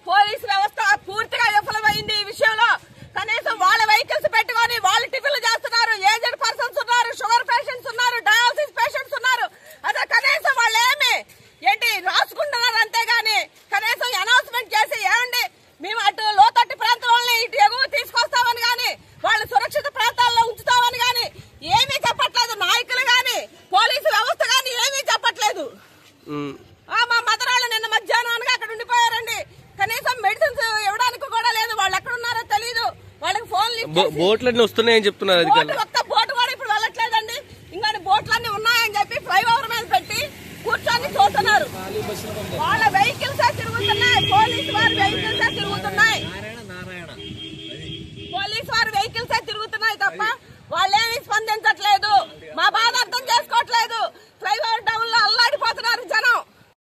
Police వ్యవస్థ పూర్తిగా విఫలమైంది ఈ విషయంలో కనీసం వాళ్ళ వెహికల్స్ పెట్టుకొని వాళ్ళు టిఫిన్లు చేస్తున్నారు ఏజెడ్ పర్సన్స్ ఉన్నారు షుగర్ పేషెంట్స్ ఉన్నారు డయాలసిస్ పేషెంట్స్ ఉన్నారు అదే కనీసం వాళ్ళు ఏమి ఏంటి రాసుకుంటున్నారు అంతేగాని కనీసం అనౌన్స్మెంట్ చేసి ఏమండి మేము అటు లోతట్టు ప్రాంతంలోనే ఇటు ఎగువ తీసుకొస్తామని గాని వాళ్ళు సురక్షిత ప్రాంతాల్లో ఉంచుతామని గాని ఏమీ చెప్పట్లేదు నాయకులు గాని పోలీసు వ్యవస్థ గాని ఏమీ చెప్పట్లేదు ఉమ్. ఆ, మా మదరాళ్ళు నిన్న మధ్యాహ్నానికి అక్కడ ఉండిపోయారండి కనీసం మెడిసిన్స్ ఇవ్వడానికి కూడా లేదు వాళ్ళు ఎక్కడ ఉన్నారో తెలియదు వాళ్ళకి ఫోన్లు బో- బోట్లన్నీ వస్తున్నాయని చెప్తున్నారు అధికారులు బోటు ఒక్క బోటు కూడా ఇప్పుడు వెళ్ళట్లేదండి ఇంకా బోట్లన్నీ ఉన్నాయని చెప్పి ఫ్లైఓవర్ మీద పెట్టి కూర్చొని చూస్తున్నారు వాళ్ళ వెహికల్స్ తిరుగుతున్నాయి పోలీసు వారి వెహికల్స్ తిరుగుతున్నాయి పోలీసు వారి వెహికల్స్ తిరుగుతున్నాయి తప్ప వాళ్ళేమి స్పందించట్లేదు మా బాధ అర్థం చేసుకోవట్లేదు